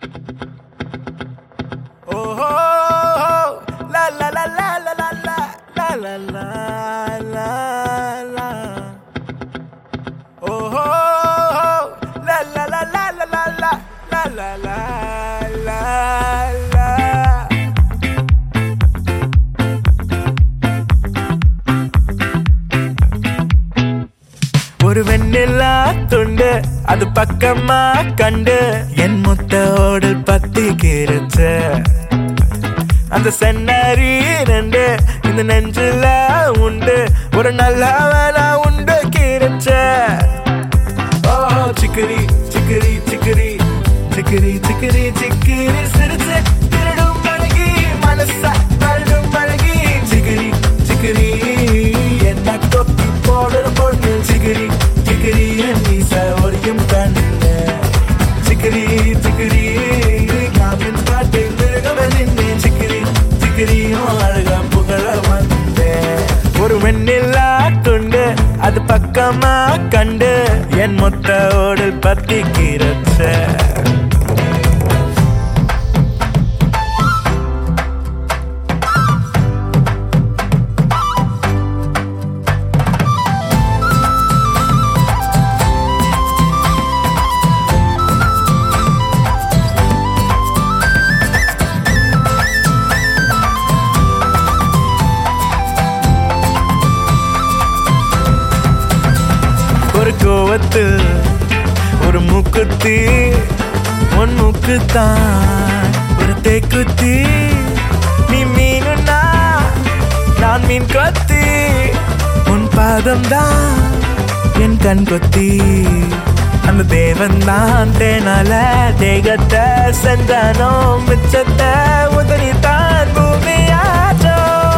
la la la la. Oh, oh, oh, la la la la la la la la la la la la. ஒரு வெண்ணிலா துண்டு அது பக்கமா கண்டு என் முத்த ஓடல் பத்தி கிருச்ச அந்த சென்னரி ரெண்டு இந்த நெஞ்சில உண்டு ஒரு நல்ல வேலை உண்டு கிருச்ச ஓ சிக்கரி சிக்கரி சிக்கரி சிக்கரி சிக்கரி சிக்கரி சிரிச்சு திருடும் பழகி மனச தள்ளும் பழகி சிக்கரி சிக்கரி என்ன கொத்தி போடுற பொண்ணு சிக்கரி சிக்கரி என் மீச ஒரியும் கண்ணு சிக்கரி சிக்கரி காமின் பாட்டு மிருகமே நின்று சிக்கரி சிக்கரியும் அழகா புகழ வந்தேன் ஒரு வெண்ணிலா துண்டு அது பக்கமா கண்டு என் மொத்த ஓடல் பத்தி கிரச்ச ஒரு கோவத்தில் ஒரு மூக்குத்தி உன் மூக்குத்தான் ஒரு தேக்குத்தி நீ மீனுன்னா நான் மீன் கொத்தி உன் பாதம் தான் என் கண் கொத்தி அந்த தேவன் தான் தேனால தேகத்தை செஞ்சானோ மிச்சத்தை உதறி தான் பூமியாச்சோ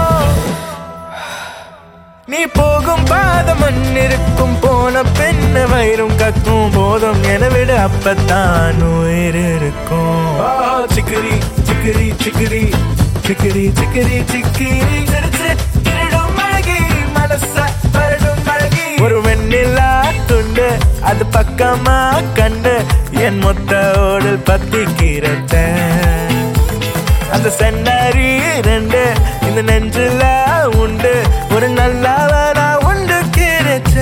நீ போகும் பாதம் மண்ணிருக்கும் போன பெண்ண வயிறும் கக்கும் போதும் என விட அப்பத்தான் உயிர் இருக்கும் ஓ, சிக்கிரி சிக்கிரி சிக்கிரி சிக்கிரி சிக்கிரி சிக்கிரி சிரிச்சு திருடும் அழகி மனச வருடும் அழகி ஒரு வெண்ணிலா துண்டு அது பக்கமா கண்டு என் மொத்த ஓடல் பத்தி கீரத்த அந்த சென்னரி ரெண்டு இந்த நெஞ்சில உண்டு ஒரு நல்லவனா உண்டு கிடைச்ச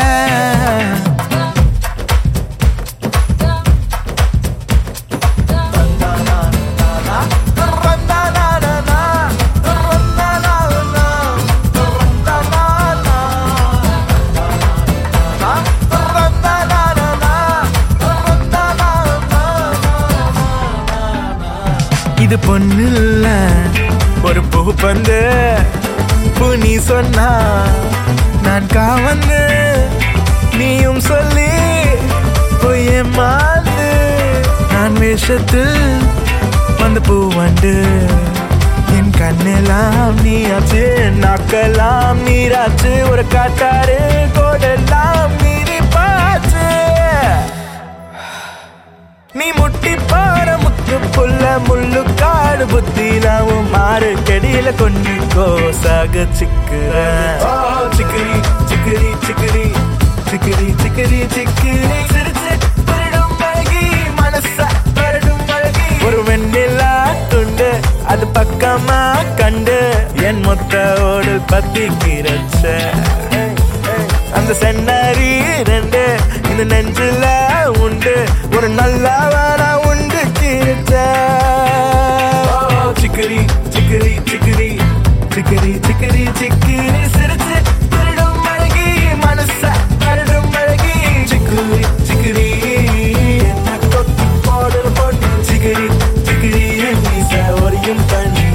இது பொண்ணு இல்ல ஒரு பூ பந்து பூ நீ சொன்னா நான் காவந்து நீயும் சொல்லி பொய்ய மாந்து நான் வேஷத்தில் வந்து பூ வண்டு என் கண்ணெல்லாம் நீயாச்சு நாக்கெல்லாம் நீராச்சு ஒரு காட்டாரு கோடெல்லாம் நீரி பாச்சு நீ முட்டி பாற முத்து புல்ல முள்ளு காடு புத்திலாவும் மாறு கெடியில கொண்டு கோசாக சிக்குற சிக்கிரி சிக்கிரி சிக்கிரி சிக்கிரி சிக்கிரி சிக்கிரி சிரிச்சு திருடும் அழகி மனச வருடும் அழகி ஒரு வெண்ணிலா துண்டு அது பக்கமா கண்டு என் மொத்த ஓடல் பத்தி கிரச்ச அந்த சென்னரி ரெண்டு இந்த நெஞ்சில உண்டு ஒரு நல்லவனா உண்டு கிழிச்ச சிக்கிரி சிக்கிரி சிக்கிரி சிக்கிரி சிக்கிரி சிக்கிரி சிரிச்சு திருடும் அழகி மனச கருடும் அழகி சிக்கிரி சிக்கிரி என்ன கொத்தி போடுற பொண்ணு சிக்கிரி சிக்கிரி என் மீச ஒரியும் கண்ணு